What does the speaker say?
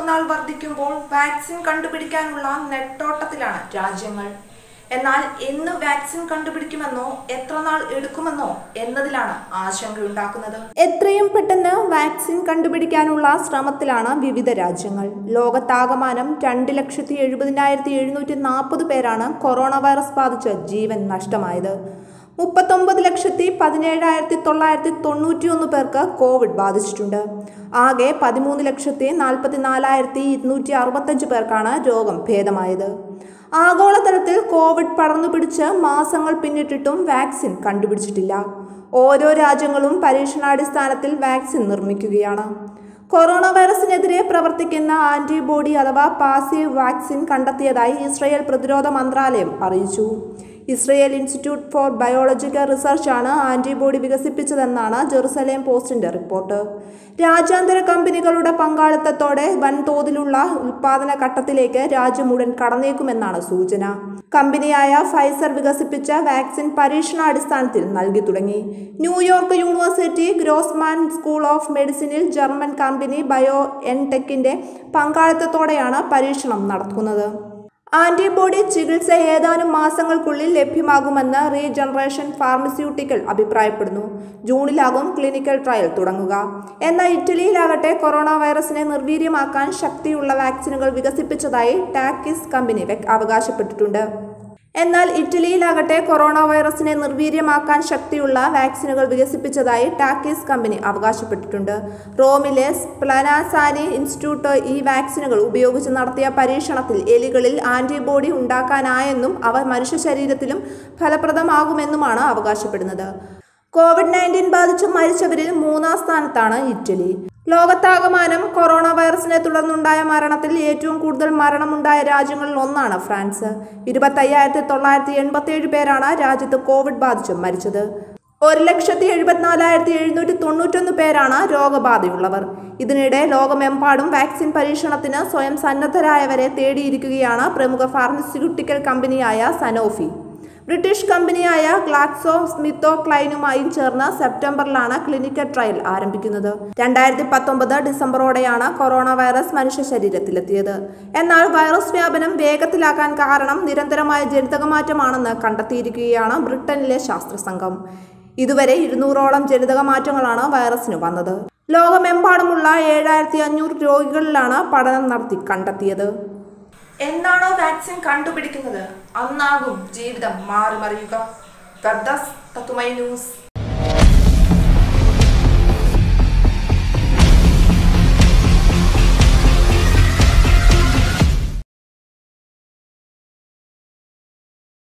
നാൾ വർദ്ധിക്കുമ്പോൾ വാക്സിൻ കണ്ടുപിടിക്കാനുള്ള നെട്ടോട്ടത്തിലാണ് രാജ്യങ്ങൾ എന്നാൽ എന്ന് വാക്സിൻ കണ്ടുപിടിക്കുമെന്നോ എത്ര നാൾ എടുക്കുമെന്നോ എന്നതിലാണ് ആശങ്കയുണ്ടാക്കുന്നത് എത്രയും പെട്ടെന്ന് വാക്സിൻ കണ്ടുപിടിക്കാനുള്ള ശ്രമത്തിലാണ് വിവിധ രാജ്യങ്ങൾ ലോകത്താകമാനം രണ്ട് ലക്ഷത്തി എഴുപതിനായിരത്തി എഴുന്നൂറ്റി നാൽപ്പത് പേരാണ് കൊറോണ വൈറസ് ബാധിച്ച് ജീവൻ നഷ്ടമായത് മുപ്പത്തൊമ്പത് ലക്ഷത്തി പതിനേഴായിരത്തി തൊള്ളായിരത്തി തൊണ്ണൂറ്റി ഒന്ന് പേർക്ക് കോവിഡ് ബാധിച്ചിട്ടുണ്ട് ആകെ പതിമൂന്ന് ലക്ഷത്തി നാൽപ്പത്തി നാലായിരത്തി ഇരുന്നൂറ്റി അറുപത്തഞ്ച് പേർക്കാണ് രോഗം ഭേദമായത് ആഗോളതലത്തിൽ കോവിഡ് പടർന്നു പിടിച്ച് മാസങ്ങൾ പിന്നിട്ടിട്ടും വാക്സിൻ കണ്ടുപിടിച്ചിട്ടില്ല ഓരോ രാജ്യങ്ങളും പരീക്ഷണാടിസ്ഥാനത്തിൽ വാക്സിൻ നിർമ്മിക്കുകയാണ് കൊറോണ വൈറസിനെതിരെ പ്രവർത്തിക്കുന്ന ആന്റിബോഡി അഥവാ പാസീവ് വാക്സിൻ കണ്ടെത്തിയതായി ഇസ്രയേൽ പ്രതിരോധ മന്ത്രാലയം അറിയിച്ചു ഇസ്രയേൽ ഇൻസ്റ്റിറ്റ്യൂട്ട് ഫോർ ബയോളജിക്കൽ റിസർച്ചാണ് ആന്റിബോഡി വികസിപ്പിച്ചതെന്നാണ് ജെറുസലേം പോസ്റ്റിന്റെ റിപ്പോർട്ട് രാജ്യാന്തര കമ്പനികളുടെ പങ്കാളിത്തത്തോടെ വൻതോതിലുള്ള ഉൽപാദന ഘട്ടത്തിലേക്ക് രാജ്യം ഉടൻ കടന്നേക്കുമെന്നാണ് സൂചന കമ്പനിയായ ഫൈസർ വികസിപ്പിച്ച വാക്സിൻ പരീക്ഷണാടിസ്ഥാനത്തിൽ നൽകി തുടങ്ങി New York university Grossman school of മെഡിസിനിൽ ജർമ്മൻ കമ്പനി ബയോ എൻടെക്കിന്റെ പങ്കാളിത്തത്തോടെയാണ് പരീക്ഷണം നടത്തുന്നത് ആന്റിബോഡി ചികിത്സ ഏതാനും മാസങ്ങൾക്കുള്ളിൽ ലഭ്യമാകുമെന്ന് റീജനറേഷൻ ഫാർമസ്യൂട്ടിക്കൽ അഭിപ്രായപ്പെടുന്നു ജൂണിലാകും ക്ലിനിക്കൽ ട്രയൽ തുടങ്ങുക എന്നാൽ ഇറ്റലിയിലാകട്ടെ കൊറോണ വൈറസിനെ നിർവീര്യമാക്കാൻ ശക്തിയുള്ള വാക്സിനുകൾ വികസിപ്പിച്ചതായി ടാക്കിസ് കമ്പനി വ്യക്- അവകാശപ്പെട്ടിട്ടുണ്ട് എന്നാൽ ഇറ്റലിയിലാകട്ടെ കൊറോണ വൈറസിനെ നിർവീര്യമാക്കാൻ ശക്തിയുള്ള വാക്സിനുകൾ വികസിപ്പിച്ചതായി ടാക്കീസ് കമ്പനി അവകാശപ്പെട്ടിട്ടുണ്ട് റോമിലെ സ്പ്ലനാസാനി ഇൻസ്റ്റിറ്റ്യൂട്ട് ഈ വാക്സിനുകൾ ഉപയോഗിച്ച് നടത്തിയ പരീക്ഷണത്തിൽ എലികളിൽ ആന്റിബോഡി ഉണ്ടാക്കാനായെന്നും അവ മനുഷ്യ ശരീരത്തിലും ഫലപ്രദമാകുമെന്നുമാണ് അവകാശപ്പെടുന്നത് കോവിഡ് നയൻറ്റീൻ ബാധിച്ച് മരിച്ചവരിൽ മൂന്നാം സ്ഥാനത്താണ് ഇറ്റലി ലോകത്താകമാനം കൊറോണ വൈറസിനെ തുടർന്നുണ്ടായ മരണത്തിൽ ഏറ്റവും കൂടുതൽ മരണമുണ്ടായ രാജ്യങ്ങളിൽ ഒന്നാണ് ഫ്രാൻസ് ഇരുപത്തയ്യായിരത്തി തൊള്ളായിരത്തി എൺപത്തി ഏഴ് പേരാണ് രാജ്യത്ത് കോവിഡ് ബാധിച്ച് മരിച്ചത് ഒരു ലക്ഷത്തി എഴുപത്തിനാലായിരത്തി എഴുന്നൂറ്റി തൊണ്ണൂറ്റൊന്ന് പേരാണ് രോഗബാധയുള്ളവർ ഇതിനിടെ ലോകമെമ്പാടും വാക്സിൻ പരീക്ഷണത്തിന് സ്വയം സന്നദ്ധരായവരെ തേടിയിരിക്കുകയാണ് പ്രമുഖ ഫാർമസ്യൂട്ടിക്കൽ കമ്പനിയായ സനോഫി ബ്രിട്ടീഷ് കമ്പനിയായ ഗ്ലാക്സോ സ്മിത്തോ ക്ലൈനുമായും ചേർന്ന് സെപ്റ്റംബറിലാണ് ക്ലിനിക്കൽ ട്രയൽ ആരംഭിക്കുന്നത് രണ്ടായിരത്തി പത്തൊമ്പത് ഡിസംബറോടെയാണ് കൊറോണ വൈറസ് മനുഷ്യ ശരീരത്തിലെത്തിയത് എന്നാൽ വൈറസ് വ്യാപനം വേഗത്തിലാക്കാൻ കാരണം നിരന്തരമായ ജനിതകമാറ്റമാണെന്ന് കണ്ടെത്തിയിരിക്കുകയാണ് ബ്രിട്ടനിലെ ശാസ്ത്രസംഘം ഇതുവരെ ഇരുന്നൂറോളം ജനിതക മാറ്റങ്ങളാണ് വൈറസിന് വന്നത് ലോകമെമ്പാടുമുള്ള ഏഴായിരത്തി അഞ്ഞൂറ് രോഗികളിലാണ് പഠനം നടത്തി കണ്ടെത്തിയത് എന്നാണോ വാക്സിൻ കണ്ടുപിടിക്കുന്നത് അന്നാകും ജീവിതം മാറി മറിയുക വെബ് ഡെസ്ക് തത്തുമൈ ന്യൂസ്